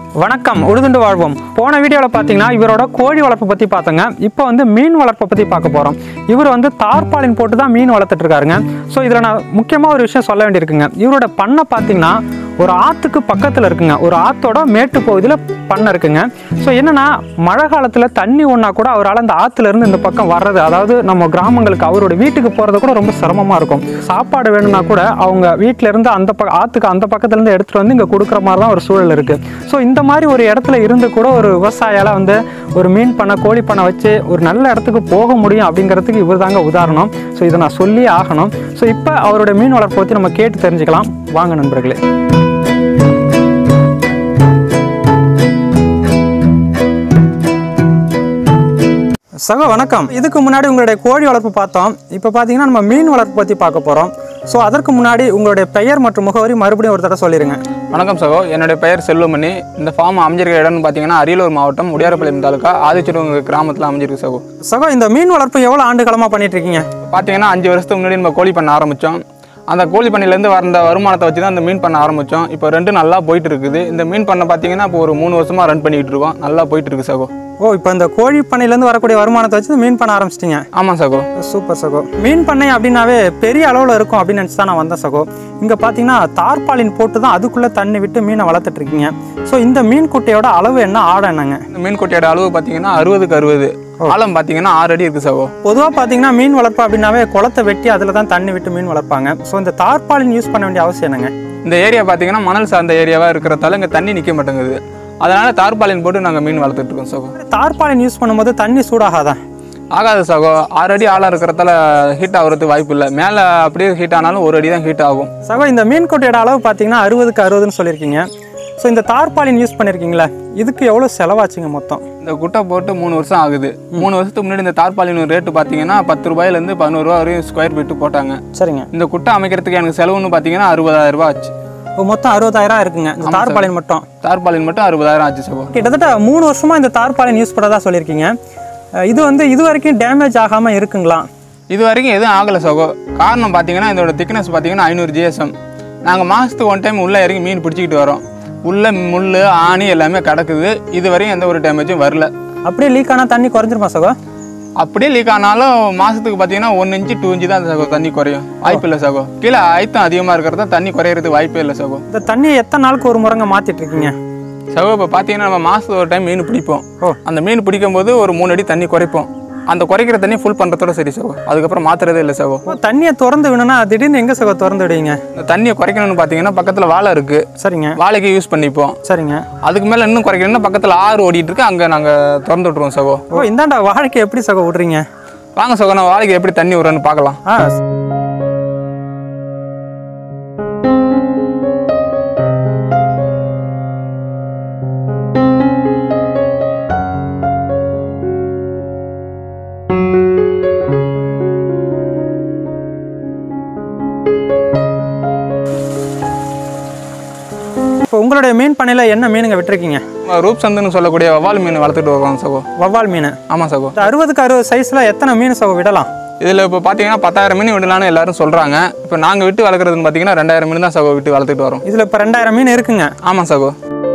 வணக்கம் உழுதுண்டு வாழ்வோம் போன வீடியோவில் பார்த்தீங்கன்னா இவரோட கோழி வளர்ப்பு பற்றி பார்த்தோங்க இப்போ வந்து மீன் வளர்ப்பை பற்றி பார்க்க போகிறோம் இவர் வந்து தார்பாலின் போட்டு தான் மீன் வளர்த்துட்டு இருக்காருங்க ஸோ இதில் நான் முக்கியமாக ஒரு விஷயம் சொல்ல வேண்டியிருக்குங்க இவரோட பண்ணை பார்த்தீங்கன்னா ஒரு ஆற்றுக்கு பக்கத்தில் இருக்குங்க ஒரு ஆற்றோட மேட்டு பகுதியில் பண்ணை இருக்குங்க ஸோ என்னன்னா மழை காலத்தில் தண்ணி ஒன்றா கூட அவரால் அந்த ஆற்றுல இருந்து இந்த பக்கம் வர்றது அதாவது நம்ம கிராமங்களுக்கு அவரோட வீட்டுக்கு போகிறது கூட ரொம்ப சிரமமாக இருக்கும் சாப்பாடு வேணும்னா கூட அவங்க வீட்டில இருந்து அந்த பக்க ஆற்றுக்கு அந்த பக்கத்துலேருந்து எடுத்துகிட்டு வந்து இங்கே கொடுக்குற மாதிரி தான் ஒரு சூழல் இருக்குது ஸோ இந்த மாதிரி ஒரு இடத்துல இருந்து கூட ஒரு விவசாயால வந்து ஒரு மீன் பண்ணை கோழி பண்ணை வச்சு ஒரு நல்ல இடத்துக்கு போக முடியும் அப்படிங்கிறதுக்கு இவர் தாங்க உதாரணம் ஸோ இதை நான் சொல்லியே ஆகணும் ஸோ இப்போ அவரோட மீன் வளர்ப்பை பற்றி நம்ம கேட்டு தெரிஞ்சுக்கலாம் வாங்க நண்பர்களே சகோ வணக்கம் இதுக்கு முன்னாடி உங்களுடைய கோழி வளர்ப்பு பார்த்தோம் இப்போ பார்த்தீங்கன்னா நம்ம மீன் வளர்ப்பு பற்றி பார்க்க போகிறோம் ஸோ அதற்கு முன்னாடி உங்களுடைய பெயர் மற்றும் முகவரி மறுபடியும் ஒரு தடவை சொல்லிடுங்க வணக்கம் சகோ என்னுடைய பெயர் செல்வமணி இந்த ஃபார்ம் அமைஞ்சிருக்க இடம்னு பார்த்தீங்கன்னா அரியலூர் மாவட்டம் உடையாரப்பாளையம் தாலுக்கா ஆதிச்சிருவங்க கிராமத்தில் அமைஞ்சிருக்கு சகோ சகோ இந்த மீன் வளர்ப்பு எவ்வளோ ஆண்டு காலமாக பண்ணிட்டு இருக்கீங்க பார்த்தீங்கன்னா அஞ்சு வருஷத்துக்கு முன்னாடி நம்ம கோழி பண்ண ஆரம்பித்தோம் அந்த கோழி பண்ணையிலேருந்து வந்த வருமானத்தை வச்சு தான் அந்த மீன் பண்ண ஆரம்பித்தோம் இப்போ ரெண்டு நல்லா போயிட்டு இருக்குது இந்த மீன் பண்ணை பார்த்தீங்கன்னா இப்போ ஒரு மூணு வருஷமாக ரன் பண்ணிக்கிட்டு இருக்கோம் நல்லா போயிட்டு இருக்கு சகோ ஓ இப்போ இந்த கோழி பண்ணையிலேருந்து வரக்கூடிய வருமானத்தை வச்சு இந்த மீன் பண்ண ஆரம்பிச்சிட்டிங்க ஆமாம் சகோ சூப்பர் சகோ மீன் பண்ணை அப்படின்னாவே பெரிய அளவில் இருக்கும் அப்படின்னு நினச்சி தான் நான் வந்தேன் சகோ இங்கே பார்த்தீங்கன்னா தார்பாலின் போட்டு தான் அதுக்குள்ளே தண்ணி விட்டு மீனை வளர்த்துட்டு இருக்கீங்க ஸோ இந்த மீன் குட்டையோட அளவு என்ன ஆழம் என்னங்க இந்த மீன் குட்டியோட அளவு பார்த்தீங்கன்னா அறுபதுக்கு அறுபது ஆழம் பார்த்தீங்கன்னா ஆறு அடி இருக்குது சகோ பொதுவாக பார்த்தீங்கன்னா மீன் வளர்ப்பு அப்படின்னாவே குளத்தை வெட்டி அதில் தான் தண்ணி விட்டு மீன் வளர்ப்பாங்க ஸோ இந்த தார்பாலின் யூஸ் பண்ண வேண்டிய அவசியம் என்னங்க இந்த ஏரியா பார்த்தீங்கன்னா மணல் சார்ந்த ஏரியாவாக இருக்கிறதால இங்கே தண்ணி நிற்க மாட்டேங்குது அதனால் தார்பாலின் போட்டு நாங்கள் மீன் வளர்த்துட்டு இருக்கோம் சகோ தார்பாலின் யூஸ் பண்ணும்போது தண்ணி சூடாகாதா ஆகாது சகோ ஆறு அடி ஆளாக இருக்கிறதால ஹீட் ஆகுறதுக்கு வாய்ப்பு இல்லை மேலே அப்படியே ஹீட் ஆனாலும் ஒரு அடி தான் ஹீட் ஆகும் சகோ இந்த மீன் குட்டையோட அளவு பார்த்தீங்கன்னா அறுபதுக்கு அறுபதுன்னு சொல்லியிருக்கீங்க ஸோ இந்த தார்பாலின் யூஸ் பண்ணியிருக்கீங்களா இதுக்கு எவ்வளோ செலவாச்சுங்க மொத்தம் இந்த குட்டை போட்டு மூணு வருஷம் ஆகுது மூணு வருஷத்துக்கு முன்னாடி இந்த தார்பாலின் ரேட்டு பார்த்தீங்கன்னா பத்து ரூபாயிலேருந்து பதினோரு ரூபா வரையும் ஸ்கொயர் ஃபீட்டு போட்டாங்க சரிங்க இந்த குட்டை அமைக்கிறதுக்கு எனக்கு செலவுன்னு பார்த்தீங்கன்னா அறுபதாயிரம் ரூபாய் ஆச்சு இப்போ மொத்தம் அறுபதாயிரம் இருக்குங்க இந்த தார்பாலின் மட்டும் தார்பாலின் மட்டும் அறுபதாயிரம் ஆச்சு சகோ கிட்டத்தட்ட மூணு வருஷமா இந்த தார்பாலின் யூஸ் பண்ணதா சொல்லியிருக்கீங்க அஹ் இது வந்து இது வரைக்கும் டேமேஜ் ஆகாமல் இருக்குங்களா இது வரைக்கும் எதுவும் ஆகலை சகோ காரணம் பார்த்தீங்கன்னா இதோட திக்னஸ் பார்த்தீங்கன்னா ஐநூறு ஜிஎஸ்எம் நாங்கள் மாதத்துக்கு ஒன் டைம் உள்ளே இறங்கி மீன் பிடிச்சிக்கிட்டு வரோம் உள்ளே முள் ஆணி எல்லாமே கிடக்குது இது வரையும் எந்த ஒரு டேமேஜும் வரல அப்படியே லீக் ஆனால் தண்ணி குறைஞ்சிருமா சகோ அப்படியே லீக் ஆனாலும் மாதத்துக்கு பார்த்தீங்கன்னா ஒன் இன்ச்சு டூ இன்ச்சு தான் சகோ தண்ணி குறையும் வாய்ப்பு இல்லை சகோ கீழே அழுத்தம் அதிகமாக இருக்கிறதா தண்ணி குறையிறதுக்கு வாய்ப்பே இல்லை சகோ இந்த தண்ணியை எத்தனை நாளுக்கு ஒரு முறைங்க மாற்றிட்டு இருக்கீங்க சகோ இப்போ பார்த்தீங்கன்னா நம்ம மாதத்துக்கு ஒரு டைம் மீன் பிடிப்போம் ஓ. அந்த மீன் பிடிக்கும் போது ஒரு மூணு அடி தண்ணி குறைப்போம் அந்த குறைக்கிற தண்ணி ஃபுல் பண்ணுறதோட சரி சகோ அதுக்கப்புறம் மாற்றுறதே இல்லை சகோ இப்போ தண்ணியை திறந்து விடணும்னா திடீர்னு எங்கே சகோ திறந்து விடுவீங்க இந்த தண்ணியை குறைக்கணும்னு பார்த்தீங்கன்னா பக்கத்தில் வாழை இருக்குது சரிங்க வாழைக்கு யூஸ் பண்ணிப்போம் சரிங்க அதுக்கு மேலே இன்னும் குறைக்கணும்னா பக்கத்தில் ஆறு ஓடிட்டு இருக்கு அங்கே நாங்கள் திறந்து விட்ருவோம் சகோ ஓ இந்தாண்டா வாழ்க்கை எப்படி சகோ விடுறீங்க வாங்க சகோ நான் வாழைக்கு எப்படி தண்ணி விடுறேன்னு பார்க்கலாம் ஆ இப்போ உங்களுடைய மீன் பண்ணையில் என்ன மீனுங்க விட்டுருக்கீங்க நம்ம ரூப் சந்துன்னு சொல்லக்கூடிய வவ்வால் மீன் வளர்த்துட்டு வருவோம் சகோ வவ்வால் மீன் ஆமாம் சகோ இந்த அறுபதுக்கு அறுபது சைஸில் எத்தனை மீன் சகோ விடலாம் இதில் இப்போ பார்த்தீங்கன்னா பத்தாயிரம் மீன் விடலான்னு எல்லாரும் சொல்கிறாங்க இப்போ நாங்கள் விட்டு வளர்க்குறதுன்னு பார்த்தீங்கன்னா ரெண்டாயிரம் மீன் தான் சகோ விட்டு வளர்த்துட்டு வரோம் இதில் இப்போ ரெண்டாயிரம் மீன் இருக்குங்க ஆமாம் சகோ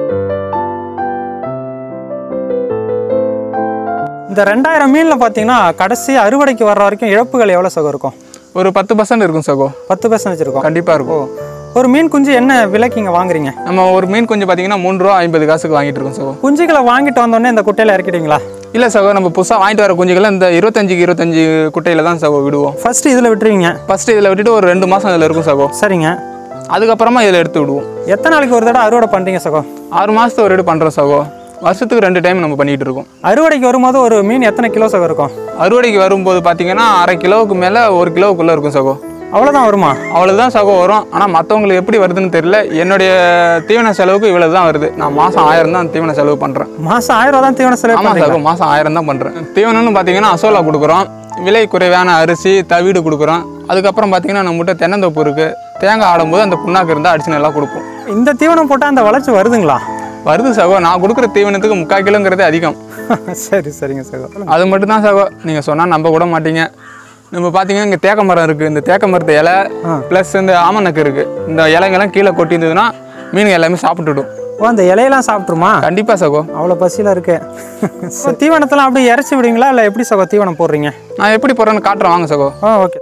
இந்த ரெண்டாயிரம் மீனில் பார்த்தீங்கன்னா கடைசி அறுவடைக்கு வர்ற வரைக்கும் இழப்புகள் எவ்வளோ சகோ இருக்கும் ஒரு பத்து பர்சன்ட் இருக்கும் சகோ பத்து பர்சன்டேஜ் இருக்கும் கண்டிப்பாக இருக்கும் ஒரு மீன் குஞ்சு என்ன விலைக்கு இங்கே வாங்குறீங்க நம்ம ஒரு மீன் கொஞ்சம் பார்த்தீங்கன்னா மூணு ரூபா ஐம்பது காசுக்கு வாங்கிட்டு இருக்கோம் சகோ குஞ்சுகளை வாங்கிட்டு வந்தோடனே இந்த குட்டையில் இறக்கிட்டீங்களா இல்லை சகோ நம்ம புதுசாக வாங்கிட்டு வர குஞ்சுகளை இந்த இருபத்தஞ்சுக்கு இருபத்தஞ்சு குட்டையில் தான் சகோ விடுவோம் ஃபர்ஸ்ட் இதில் விட்டுருவீங்க ஃபஸ்ட்டு இதில் விட்டுட்டு ஒரு ரெண்டு மாதம் இதில் இருக்கும் சகோ சரிங்க அதுக்கப்புறமா இதில் எடுத்து விடுவோம் எத்தனை நாளைக்கு ஒரு தடவை அறுவடை பண்ணுறீங்க சகோ ஆறு மாதத்துக்கு ஒரு இடம் பண்ணுறோம் சகோ வருஷத்துக்கு ரெண்டு டைம் நம்ம பண்ணிகிட்டு இருக்கோம் அறுவடைக்கு வரும்போது ஒரு மீன் எத்தனை கிலோ சகோ இருக்கும் அறுவடைக்கு வரும்போது பார்த்தீங்கன்னா அரை கிலோவுக்கு மேலே ஒரு கிலோவுக்குள்ளே இருக்கும் சகோ அவ்வளோதான் வருமா அவ்வளோதான் சகோ வரும் ஆனால் மற்றவங்களுக்கு எப்படி வருதுன்னு தெரியல என்னுடைய தீவன செலவுக்கு இவ்வளவு தான் வருது நான் மாதம் ஆயிரம் தான் தீவன செலவு பண்ணுறேன் மாதம் ஆயிரம் ரூபா தான் தீவன செலவு ஆமாம் பண்ணுறீங்க சகோ மாதம் ஆயிரம் தான் பண்ணுறேன் தீவனம்னு பார்த்தீங்கன்னா அசோலா கொடுக்குறோம் விலை குறைவான அரிசி தவிடு கொடுக்குறோம் அதுக்கப்புறம் பார்த்தீங்கன்னா நம்மகிட்ட தென்னந்தோப்பு இருக்குது தேங்காய் ஆடும்போது அந்த புண்ணாக்கு இருந்தால் அடிச்சு நல்லா கொடுப்போம் இந்த தீவனம் போட்டால் அந்த வளர்ச்சி வருதுங்களா வருது சகோ நான் கொடுக்குற தீவனத்துக்கு முக்கால் கிலோங்கிறதே அதிகம் சரி சரிங்க சகோ அது மட்டும் தான் சகோ நீங்கள் சொன்னால் நம்ப கூட மாட்டீங்க நம்ம பார்த்தீங்கன்னா இங்கே தேக்க மரம் இருக்குது இந்த தேக்க மரத்து இலை ப்ளஸ் இந்த ஆமணக்கு இருக்குது இந்த இலைங்கெல்லாம் கீழே கொட்டியிருந்ததுன்னா மீனுங்க எல்லாமே சாப்பிட்டுடும் ஓ அந்த இலையெல்லாம் சாப்பிட்ருமா கண்டிப்பாக சகோ அவ்வளோ பசியில் இருக்கு So, தீவனத்தெல்லாம் அப்படியே இறச்சி விடுவீங்களா இல்லை எப்படி சகோ தீவனம் போடுறீங்க நான் எப்படி போகிறேன்னு காட்டுறேன் வாங்க சகோ ஆ ஓகே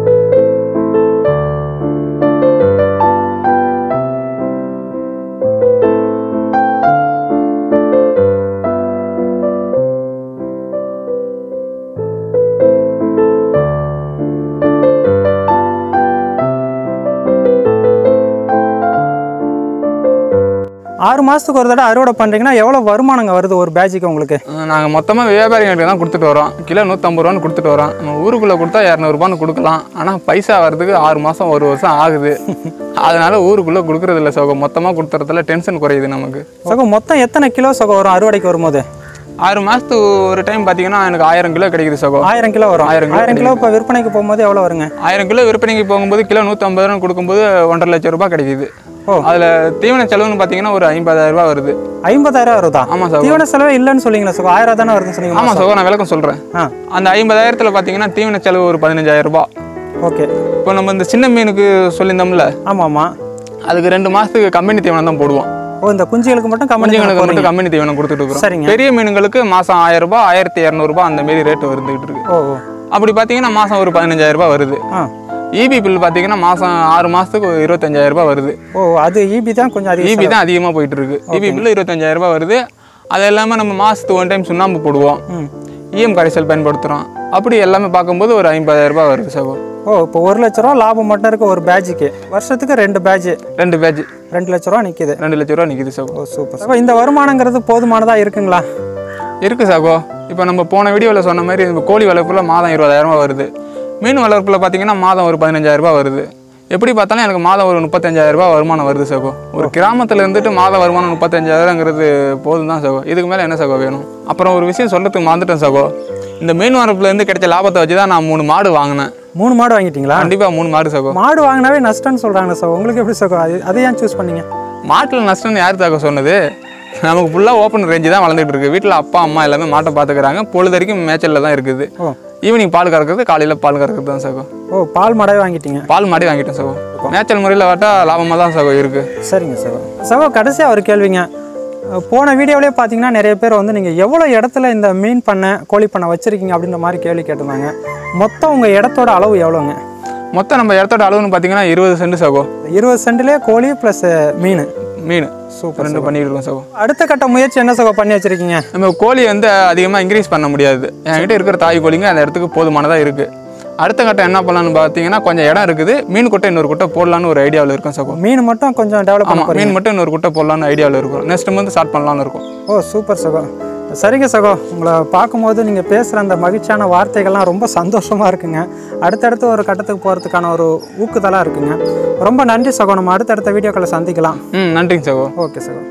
ஆறு மாதத்துக்கு ஒரு தடவை அறுவடை பண்ணுறீங்கன்னா எவ்வளோ வருமானங்க வருது ஒரு பேட்சுக்கு உங்களுக்கு நாங்கள் மொத்தமாக வியாபாரிகளுக்கு தான் கொடுத்துட்டு வரோம் கிலோ நூற்றம்பது ரூபான்னு கொடுத்துட்டு வரோம் நம்ம ஊருக்குள்ளே கொடுத்தா இரநூறுபான்னு கொடுக்கலாம் ஆனால் பைசா வர்றதுக்கு ஆறு மாதம் ஒரு வருஷம் ஆகுது அதனால ஊருக்குள்ளே கொடுக்குறது இல்லை சகோ மொத்தமாக கொடுத்துறதுல டென்ஷன் குறையுது நமக்கு சகோ மொத்தம் எத்தனை கிலோ சகோ வரும் அறுவடைக்கு வரும்போது ஆறு மாதத்துக்கு ஒரு டைம் பார்த்தீங்கன்னா எனக்கு ஆயிரம் கிலோ கிடைக்குது சகோ ஆயிரம் கிலோ வரும் ஆயிரம் கிலோ ஆயிரம் கிலோ இப்போ விற்பனைக்கு போகும்போது எவ்வளோ வருங்க ஆயிரம் கிலோ விற்பனைக்கு போகும்போது கிலோ நூற்றம்பது ரூபா கொடுக்கும்போது ஒன்றரை லட்சம் ரூபாய் கிடைக்குது ஓ. அதில் தீவன செலவுன்னு பார்த்தீங்கன்னா ஒரு ஐம்பதாயிரம் ரூபாய் வருது ஐம்பதாயிரம் வருதா ஆமாம் சகோ தீவன செலவே இல்லைன்னு சொல்லிங்களா சகோ ஆயிரம் தானே வருதுன்னு சொன்னீங்க ஆமாம் சகோ நான் விளக்கம் சொல்கிறேன் ஆ அந்த ஐம்பதாயிரத்தில் பார்த்தீங்கன்னா தீவன செலவு ஒரு பதினஞ்சாயிரம் ரூபாய் ஓகே இப்போ நம்ம இந்த சின்ன மீனுக்கு சொல்லியிருந்தோம்ல ஆமாம் ஆமாம் அதுக்கு ரெண்டு மாதத்துக்கு கம்பெனி தீவனம் தான் போடுவோம் ஓ இந்த குஞ்சுகளுக்கு மட்டும் கம்மி குஞ்சுங்களுக்கு மட்டும் கம்பெனி தீவனம் கொடுத்துட்டு இருக்கிறோம் சரிங்க. பெரிய மீனுங்களுக்கு மாதம் ஆயிரம் ரூபாய் ஆயிரத்தி இரநூறுபா அந்த மாரி ரேட்டு வந்துகிட்டு இருக்கு ஓ ஓ அப்படி பார்த்தீங்கன்னா மாதம் ஒரு பதினஞ்சாயிரம் ரூபாய் வருது ஆ இபி பில் பார்த்தீங்கன்னா மாதம் ஆறு மாதத்துக்கு ஒரு இருபத்தஞ்சாயிரம் ரூபாய் வருது ஓ அது ஈபி தான் கொஞ்சம் அதிகம் இபி தான் அதிகமாக போயிட்டு இருக்கு இபி பில் இருபத்தஞ்சாயிரம் ரூபாய் வருது அது இல்லாமல் நம்ம மாதத்துக்கு ஒன் டைம் சுண்ணாம்பு போடுவோம் ம் இஎம் கரைசல் பயன்படுத்துகிறோம் அப்படி எல்லாமே பார்க்கும்போது ஒரு ஐம்பதாயிரம் ரூபாய் வருது சகோ ஓ இப்போ ஒரு லட்ச ரூபா லாபம் மட்டும் இருக்கு ஒரு பேட்சுக்கு வருஷத்துக்கு ரெண்டு பேட்ச் ரெண்டு பேட்ச் ரெண்டு லட்ச ரூபா நிற்கிது ரெண்டு லட்ச ரூபா நிற்கிது சகோ ஓ சூப்பர் அப்போ இந்த வருமானங்கிறது போதுமானதா இருக்குங்களா இருக்கு சாகோ இப்போ நம்ம போன வீடியோவில் சொன்ன மாதிரி இந்த கோழி வளர்ப்புல மாதம் இருபதாயிரம் ரூபாய் வருது மீன் வளர்ப்புல பார்த்தீங்கன்னா மாதம் ஒரு பதினஞ்சாயிரம் ரூபாய் வருது எப்படி பார்த்தாலும் எனக்கு மாதம் ஒரு முப்பத்தஞ்சாயிரம் ரூபாய் வருமானம் வருது சகோ ஒரு கிராமத்தில் இருந்துட்டு மாத வருமானம் முப்பத்தஞ்சாயிரங்கிறது போதும் தான் சகோ இதுக்கு மேலே என்ன சகோ வேணும் அப்புறம் ஒரு விஷயம் சொல்கிறதுக்கு மறந்துட்டேன் சகோ இந்த மீன் வளர்ப்புல இருந்து கிடைச்ச லாபத்தை வச்சு தான் நான் மூணு மாடு வாங்கினேன் மூணு மாடு வாங்கிட்டீங்களா கண்டிப்பாக மூணு மாடு சகோ மாடு வாங்கினாவே நஷ்டம்னு சொல்றாங்க சார் உங்களுக்கு எப்படி சார் அது அதை ஏன் சூஸ் பண்ணீங்க மாட்டில் நஷ்டம்னு யார் தாக்க சொன்னது நமக்கு ஃபுல்லாக ஓப்பன் ரேஞ்சு தான் வளர்ந்துட்டு இருக்கு வீட்டில் அப்பா அம்மா எல்லாமே மாட்டை பார்த்துக்கிறாங்க பொழுது வரைக்கும் மேய்ச்சலில் தான் இருக்குது ஓ ஈவினிங் பால் கறக்கிறது காலையில் பால் கறக்கிறது தான் சகோ ஓ பால் மாடாவே வாங்கிட்டீங்க பால் மாடி வாங்கிட்டேன் சகோ மேய்ச்சல் முறையில் வாட்டா லாபமாக தான் சகோ இருக்குது சரிங்க சகோ சகோ கடைசியாக ஒரு கேள்விங்க அஹ் போன வீடியோவிலே பார்த்தீங்கன்னா நிறைய பேர் வந்து நீங்கள் எவ்வளோ இடத்துல இந்த மீன் பண்ணை கோழி பண்ணை வச்சுருக்கீங்க அப்படின்ற மாதிரி கேள்வி கேட்டிருந்தாங்க மொத்தம் உங்கள் இடத்தோட அளவு எவ்வளோங்க மொத்தம் நம்ம இடத்தோட அளவுன்னு பார்த்தீங்கன்னா இருபது சென்ட் சகோ இருபது சென்ட்லேயே கோழி ப்ளஸ் மீன் மீன் சூப்பர் ரெண்டு பண்ணிட்டு இருக்கோம் சகோ அடுத்த கட்ட முயற்சி என்ன சகோ பண்ணி வச்சுருக்கீங்க நம்ம கோழி வந்து அதிகமாக இன்க்ரீஸ் பண்ண முடியாது என்கிட்ட இருக்கிற தாய் கோழிங்க அந்த இடத்துக்கு போதுமானதாக இருக்குது அடுத்த கட்டம் என்ன பண்ணலாம்னு பார்த்தீங்கன்னா கொஞ்சம் இடம் இருக்குது மீன் குட்டை இன்னொரு குட்டை போடலான்னு ஒரு ஐடியாவில் இருக்கோம் சகோ மீன் மட்டும் கொஞ்சம் டெவலப் பண்ண ஆமாம் மீன் மட்டும் இன்னொரு குட்டை போடலான்னு ஐடியாவில் இருக்கும் நெக்ஸ்ட் மந்த் ஸ்டார்ட் பண்ணலாம்னு இருக்கும் ஓ சூப்பர் சகோ சரிங்க சகோ உங்களை பார்க்கும்போது நீங்கள் பேசுகிற அந்த மகிழ்ச்சியான வார்த்தைகள்லாம் ரொம்ப சந்தோஷமாக இருக்குங்க அடுத்தடுத்து ஒரு கட்டத்துக்கு போகிறதுக்கான ஒரு ஊக்குதலாக இருக்குங்க ரொம்ப நன்றி சகோ நம்ம அடுத்தடுத்த வீடியோக்களை சந்திக்கலாம் ம் நன்றிங்க சகோ ஓகே சகோ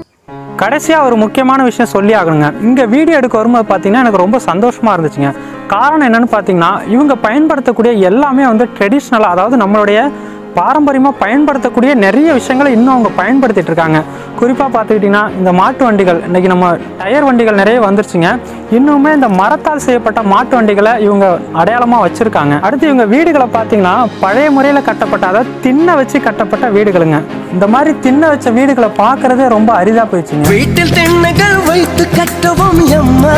கடைசியாக ஒரு முக்கியமான விஷயம் சொல்லி ஆகணுங்க இங்கே வீடியோ எடுக்க வரும்போது பார்த்தீங்கன்னா எனக்கு ரொம்ப சந்தோஷமாக இருந்துச்சுங்க காரணம் என்னன்னு பார்த்தீங்கன்னா இவங்க பயன்படுத்தக்கூடிய எல்லாமே வந்து ட்ரெடிஷ்னலாக அதாவது நம்மளுடைய பாரம்பரியமாக பயன்படுத்தக்கூடிய நிறைய விஷயங்களை இன்னும் அவங்க பயன்படுத்திட்டு இருக்காங்க குறிப்பாக பார்த்துக்கிட்டிங்கன்னா இந்த மாட்டு வண்டிகள் இன்றைக்கி நம்ம டயர் வண்டிகள் நிறைய வந்துருச்சுங்க இன்னுமே இந்த மரத்தால் செய்யப்பட்ட மாட்டு வண்டிகளை இவங்க அடையாளமாக வச்சுருக்காங்க அடுத்து இவங்க வீடுகளை பார்த்தீங்கன்னா பழைய முறையில் கட்டப்பட்ட அதாவது திண்ணை வச்சு கட்டப்பட்ட வீடுகளுங்க இந்த மாதிரி திண்ணை வச்ச வீடுகளை பார்க்குறதே ரொம்ப அரிதாக போயிடுச்சுங்க வீட்டில் திண்ணைகள் வைத்து கட்டவும் எம்மா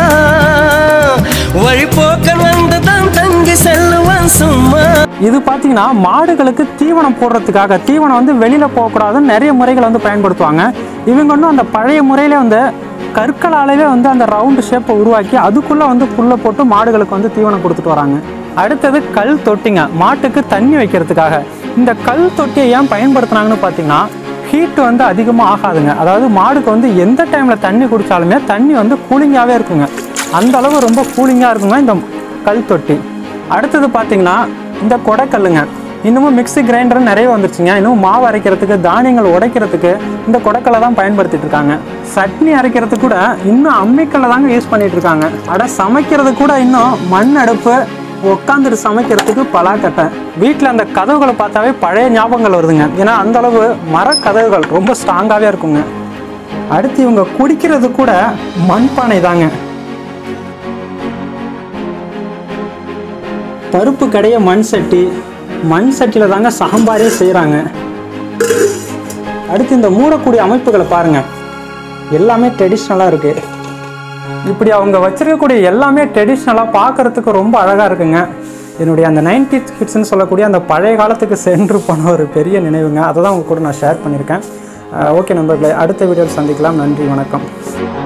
வழிபோக்கன் வந்துதான் தங்கி செல்லுவான் சும்மா இது பார்த்தீங்கன்னா மாடுகளுக்கு தீவனம் போடுறதுக்காக தீவனம் வந்து வெளியில் போகக்கூடாதுன்னு நிறைய முறைகளை வந்து பயன்படுத்துவாங்க இவங்க இன்னும் அந்த பழைய முறையிலே வந்து கற்களாலவே வந்து அந்த ரவுண்டு ஷேப்பை உருவாக்கி அதுக்குள்ளே வந்து புல்லை போட்டு மாடுகளுக்கு வந்து தீவனம் கொடுத்துட்டு வராங்க அடுத்தது கல் தொட்டிங்க மாட்டுக்கு தண்ணி வைக்கிறதுக்காக இந்த கல் தொட்டியை ஏன் பயன்படுத்துனாங்கன்னு பார்த்தீங்கன்னா ஹீட் வந்து அதிகமாக ஆகாதுங்க அதாவது மாடுக்கு வந்து எந்த டைமில் தண்ணி குடித்தாலுமே தண்ணி வந்து கூலிங்காகவே இருக்குங்க அந்த அளவு ரொம்ப கூலிங்காக இருக்குங்க இந்த கல் தொட்டி அடுத்தது பார்த்தீங்கன்னா இந்த கொடைக்கல்லுங்க இன்னமும் மிக்ஸி கிரைண்டர் நிறைய வந்துருச்சுங்க இன்னும் மாவு அரைக்கிறதுக்கு தானியங்கள் உடைக்கிறதுக்கு இந்த கொடைக்கல்லை தான் பயன்படுத்திட்டு இருக்காங்க சட்னி அரைக்கிறதுக்கு கூட இன்னும் அம்மிக்கல்லை தாங்க யூஸ் பண்ணிட்டு இருக்காங்க அட சமைக்கிறது கூட இன்னும் மண் அடுப்பு உட்காந்துட்டு சமைக்கிறதுக்கு பலாக்கட்டை வீட்டில் அந்த கதவுகளை பார்த்தாவே பழைய ஞாபகங்கள் வருதுங்க ஏன்னா அந்த அளவு மர கதவுகள் ரொம்ப ஸ்ட்ராங்காகவே இருக்குங்க அடுத்து இவங்க குடிக்கிறது கூட மண்பானை தாங்க பருப்பு கடைய மண் சட்டி மண் சட்டியில் தாங்க சாம்பாரே செய்கிறாங்க அடுத்து இந்த மூடக்கூடிய அமைப்புகளை பாருங்க எல்லாமே ட்ரெடிஷ்னலாக இருக்குது இப்படி அவங்க வச்சிருக்கக்கூடிய எல்லாமே ட்ரெடிஷ்னலாக பார்க்கறதுக்கு ரொம்ப அழகாக இருக்குங்க என்னுடைய அந்த நைன்டி கிட்ஸ்னு சொல்லக்கூடிய அந்த பழைய காலத்துக்கு சென்று போன ஒரு பெரிய நினைவுங்க அதை தான் உங்க கூட நான் ஷேர் பண்ணியிருக்கேன் ஓகே நண்பர்களே அடுத்த வீடியோவில் சந்திக்கலாம் நன்றி வணக்கம்